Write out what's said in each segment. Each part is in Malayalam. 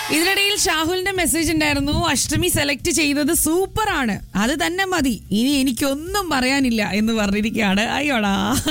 ഇതിനിടയിൽ ഷാഹുലിന്റെ മെസ്സേജ് ഉണ്ടായിരുന്നു അഷ്ടമി സെലക്ട് ചെയ്തത് സൂപ്പർ ആണ് അത് തന്നെ മതി ഇനി എനിക്കൊന്നും പറയാനില്ല എന്ന് പറഞ്ഞിരിക്കുകയാണ് അയ്യോടാ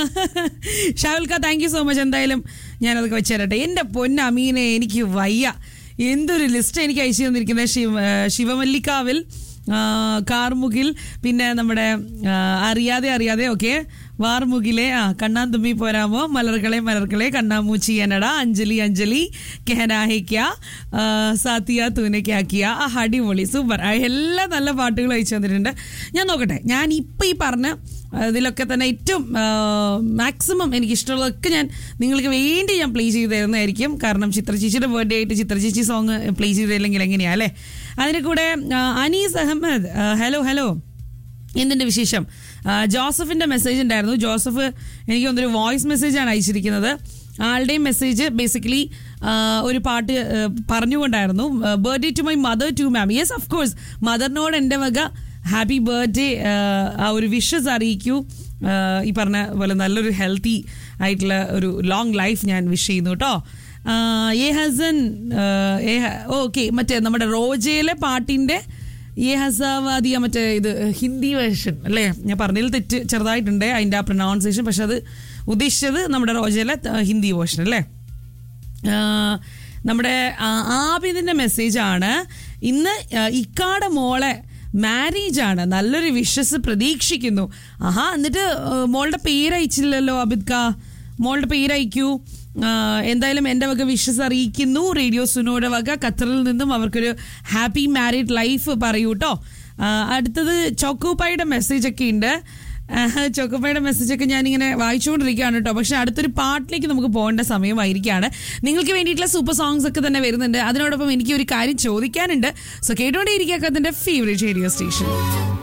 ഷാഹുൽക്ക താങ്ക് യു സോ മച്ച് എന്തായാലും ഞാനതൊക്കെ വെച്ചുതരട്ടെ എൻ്റെ പൊന്നമീനെ എനിക്ക് വയ്യ എന്തൊരു ലിസ്റ്റ് എനിക്ക് അയച്ചു തന്നിരിക്കുന്നത് ശിവ ശിവമല്ലിക്കാവിൽ ആ, കാർമുകിൽ പിന്നെ നമ്മുടെ ആ, അറിയാതെ അറിയാതെ ഓക്കെ വാർമുകിലെ ആ കണ്ണാൻ തുമ്പി പോരാമോ മലർകളെ മലർകളെ കണ്ണാമൂച്ചി എന്നട അഞ്ജലി അഞ്ജലി കെഹനാഹിക്ക സാത്തിയ തൂനക്കാക്കിയ ആ അടിപൊളി സൂപ്പർ ആ, എല്ലാ നല്ല പാട്ടുകളും അയച്ചു തന്നിട്ടുണ്ട് ഞാൻ നോക്കട്ടെ ഞാൻ ഇപ്പം ഈ പറഞ്ഞ ഇതിലൊക്കെ തന്നെ ഏറ്റവും മാക്സിമം എനിക്ക് ഇഷ്ടമുള്ളതൊക്കെ ഞാൻ നിങ്ങൾക്ക് വേണ്ടി ഞാൻ പ്ലേ ചെയ്ത് തരുന്നതായിരിക്കും കാരണം ചിത്ര ചേച്ചിയുടെ ബർത്ത്ഡേ ആയിട്ട് ചിത്ര ചേച്ചി സോങ് പ്ലേ ചെയ്തില്ലെങ്കിൽ എങ്ങനെയാ അല്ലേ അതിന് കൂടെ ആ, അനീസ് അഹമ്മദ് ആ, ഹലോ ഹലോ എന്തിൻ്റെ വിശേഷം ആ, ജോസഫിൻ്റെ മെസ്സേജ് ഉണ്ടായിരുന്നു ജോസഫ് എനിക്ക് തോന്നുന്നൊരു വോയിസ് മെസ്സേജാണ് അയച്ചിരിക്കുന്നത് ആളുടെയും മെസ്സേജ് ബേസിക്കലി ഒരു പാട്ട് ആ, പറഞ്ഞുകൊണ്ടായിരുന്നു birthday to my mother to mom yes of course മദറിനോട് എൻ്റെ വക ഹാപ്പി ബർത്ത്ഡേ ആ ഒരു വിഷസ് അറിയിക്കൂ ആ, ഈ പറഞ്ഞ പോലെ നല്ലൊരു ഹെൽത്തി ആയിട്ടുള്ള ഒരു ലോങ് ലൈഫ് ഞാൻ വിഷ് ചെയ്യുന്നു കേട്ടോ ഏ ഹസൻ ഓക്കെ മറ്റേ നമ്മുടെ റോജയിലെ പാട്ടിൻ്റെ ഈ ഹസാവാദിയ മറ്റേ ഇത് ഹിന്ദി വേർഷൻ അല്ലേ ഞാൻ പറഞ്ഞതിൽ തെറ്റ് ചെറുതായിട്ടുണ്ട് അതിൻ്റെ ആ പ്രൊനൗൺസിയേഷൻ പക്ഷെ അത് ഉദ്ദേശിച്ചത് നമ്മുടെ റോജയിലെ ത- ഹിന്ദി വേർഷൻ അല്ലേ ആ, നമ്മുടെ ആ, ആബിദിന്റെ മെസ്സേജാണ് ഇന്ന് ആ, ഇക്കാടെ മോളെ മാരേജ് ആണ് നല്ലൊരു വിഷസ് പ്രതീക്ഷിക്കുന്നു ആഹാ എന്നിട്ട് ആ, മോളുടെ പേര് അയച്ചില്ലല്ലോ അബിദ് കാ മോളുടെ പേര് അയക്കൂ ആ, എന്തായാലും എൻ്റെ വക വിഷസ് അറിയിക്കുന്നു റേഡിയോ സുനോയുടെ വക ഖത്തറിൽ നിന്നും അവർക്കൊരു ഹാപ്പി മാരീഡ് ലൈഫ് പറയൂ കേട്ടോ ആ, അടുത്തത് ചോക്കോപ്പായുടെ മെസ്സേജ് ഒക്കെ ഉണ്ട് ആഹ്, ചോക്കോപ്പായുടെ മെസ്സേജ് ഒക്കെ ഞാനിങ്ങനെ വായിച്ചുകൊണ്ടിരിക്കുകയാണ് കേട്ടോ പക്ഷെ അടുത്തൊരു പാട്ടിലേക്ക് നമുക്ക് പോകേണ്ട സമയമായിരിക്കുകയാണ് നിങ്ങൾക്ക് വേണ്ടിയിട്ടുള്ള സൂപ്പർ സോങ്സ് ഒക്കെ തന്നെ വരുന്നുണ്ട് അതിനോടൊപ്പം എനിക്ക് ഒരു കാര്യം ചോദിക്കാനുണ്ട് സോ കേട്ടോണ്ടേ ഇരിക്കുക അതിന്റെ ഫേവറേറ്റ് റേഡിയോ സ്റ്റേഷൻ